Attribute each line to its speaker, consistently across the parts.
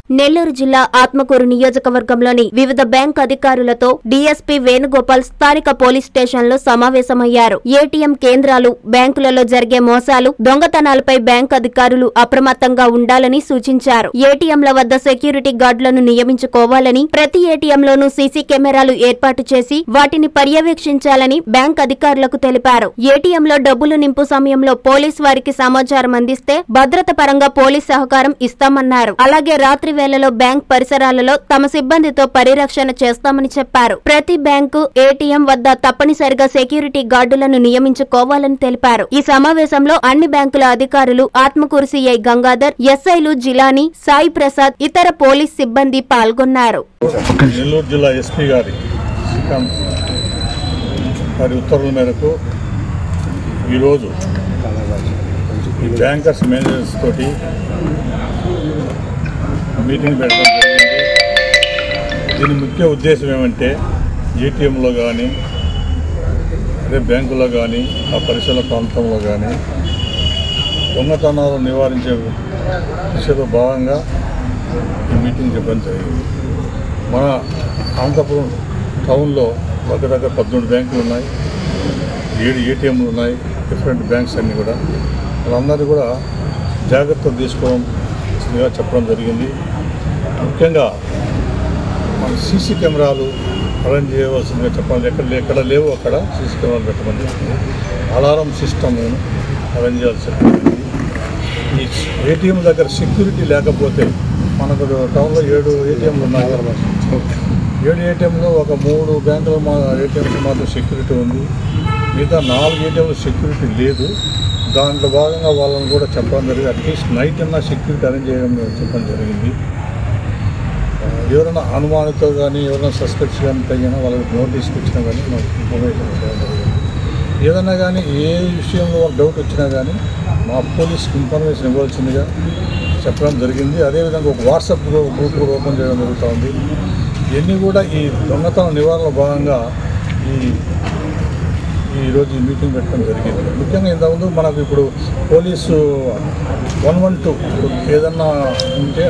Speaker 1: నెల్లూరు జిల్లా ఆత్మకూరు నియోజకవర్గంలోని వివిధ బ్యాంక్ అధికారులతో డీఎస్పీ వేణుగోపాల్ స్థానిక పోలీస్ స్టేషన్లో సమావేశమయ్యారు ఏటీఎం కేంద్రాలు బ్యాంకులలో జరిగే మోసాలు దొంగతనాలపై బ్యాంక్ అధికారులు అప్రమత్తంగా ఉండాలని సూచించారు ఏటీఎంల వద్ద సెక్యూరిటీ గార్డులను నియమించుకోవాలని ప్రతి ఏటీఎంలోనూ సీసీ కెమెరాలు ఏర్పాటు చేసి వాటిని పర్యవేక్షించాలని బ్యాంక్ అధికారులకు తెలిపారు ఏటీఎంలో డబ్బులు నింపు సమయంలో పోలీస్ వారికి సమాచారం అందిస్తే భద్రత పరంగా పోలీస్ సహకారం ఇస్తామన్నారు అలాగే రాత్రి వేళలో బ్యాంక్ పరిసరాలలో తమ సిబ్బందితో పరిరక్షణ చేస్తామని చెప్పారు ప్రతి బ్యాంకు ఏటీఎం వద్ద తప్పనిసరిగా సెక్యూరిటీ గార్డులను నియమించుకోవాలని తెలిపారు ఈ సమావేశంలో అన్ని బ్యాంకుల అధికారులు ఆత్మకూరు సిఐ గంగాధర్ ఎస్ఐలు జిలాని సాయి ప్రసాద్ ఇతర పోలీస్ సిబ్బంది పాల్గొన్నారు
Speaker 2: నెల్లూరు జిల్లా ఎస్పీ గారి శ్రీకాంత్ వారి ఉత్తర్వుల మేరకు ఈరోజు ఈ బ్యాంకర్స్ మేనేజర్స్ తోటి మీటింగ్ పెట్టడం జరిగింది దీని ముఖ్య ఉద్దేశం ఏమంటే ఏటీఎంలో కానీ అదే బ్యాంకులో కానీ ఆ పరిసర ప్రాంతంలో కానీ దొంగతనాలు నివారించే దిశలో భాగంగా ఈ మీటింగ్ చెప్పడం జరిగింది మన అనంతపురం టౌన్లో దగ్గర దగ్గర పద్మూడు బ్యాంకులు ఉన్నాయి ఏడు ఏటీఎంలు ఉన్నాయి డిఫరెంట్ బ్యాంక్స్ అన్నీ కూడా వాళ్ళందరూ కూడా జాగ్రత్తలు తీసుకోవాల్సిందిగా చెప్పడం జరిగింది ముఖ్యంగా మన సీసీ కెమెరాలు అరేంజ్ చేయవలసిందిగా చెప్పాలి ఎక్కడ ఎక్కడ లేవు అక్కడ సీసీ కెమెరాలు పెట్టమని చెప్పింది అలారం సిస్టమ్ అరేంజ్ చేయాల్సి చెప్పింది ఈ ఏటీఎం దగ్గర సెక్యూరిటీ లేకపోతే మనకు టౌన్లో ఏడు ఏటీఎంలు ఉన్నాయి ఏడు ఏటీఎంలో ఒక మూడు బ్యాంకులు మా ఏటీఎంస్ మాత్రం సెక్యూరిటీ ఉంది మిగతా నాలుగు ఏటీఎంలో సెక్యూరిటీ లేదు దాంట్లో భాగంగా వాళ్ళని కూడా చెప్పడం జరిగింది అట్లీస్ట్ నైట్ అన్నా సెక్యూరిటీ అరేంజ్ చేయడం చెప్పడం జరిగింది ఆ, ఎవరైనా అనుమానితో కానీ ఎవరైనా సస్పెక్ట్స్ కానీ తగిన వాళ్ళకి నోటీస్కి వచ్చినా కానీ మాకు ఇన్ఫర్మేషన్ చేయడం జరిగింది ఏదైనా కానీ ఏ విషయంలో వాళ్ళకి డౌట్ వచ్చినా కానీ మా పోలీస్కి ఇన్ఫర్మేషన్ ఇవ్వాల్సిందిగా చెప్పడం జరిగింది అదేవిధంగా ఒక వాట్సాప్ గ్రూ- గ్రూప్ కూడా ఓపెన్ చేయడం జరుగుతుంది ఇవన్నీ కూడా ఈ దొంగతనం నివారణలో భాగంగా ఈ ఈరోజు ఈ మీటింగ్ పెట్టడం జరిగింది ముఖ్యంగా ఇంతకుముందు మనకు ఇప్పుడు పోలీసు వన్ వన్ టూ ఏదన్నా ఉంటే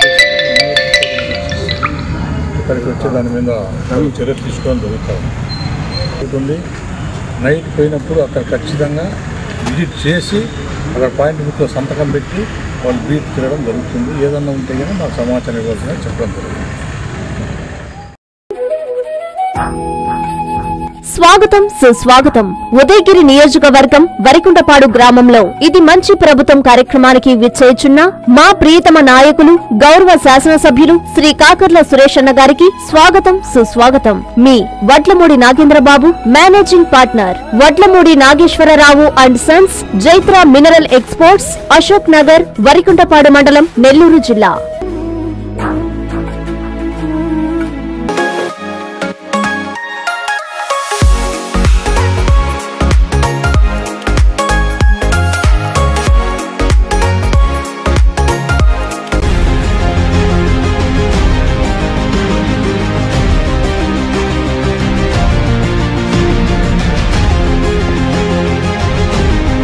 Speaker 2: ఇక్కడికి వచ్చే దాని మీద చర్య తీసుకోవడం జరుగుతుంది ఉంటుంది నైట్ పోయినప్పుడు అక్కడ ఖచ్చితంగా విజిట్ చేసి అక్కడ పాయింట్ బుక్లో సంతకం పెట్టి వాళ్ళు బీట్ తిరగడం జరుగుతుంది ఏదన్నా ఉంటే కానీ మాకు సమాచారం ఇవ్వాల్సిందని చెప్పడం జరుగుతుంది
Speaker 1: స్వాగతం సుస్వాగతం ఉదయగిరి నియోజకవర్గం వరికుంటపాడు గ్రామంలో ఇది మంచి ప్రభుత్వం కార్యక్రమానికి విచ్చేయుచున్న మా ప్రియతమ నాయకులు గౌరవ శాసనసభ్యులు శ్రీ కాకర్ల సురేషన్న గారికి స్వాగతం సుస్వాగతం మీ Vadlamudi Nagendrababu managing partner Vadlamudi Nageswararao and sons Jaitra mineral exports Ashok Nagar Varikuntapadu మండలం నెల్లూరు జిల్లా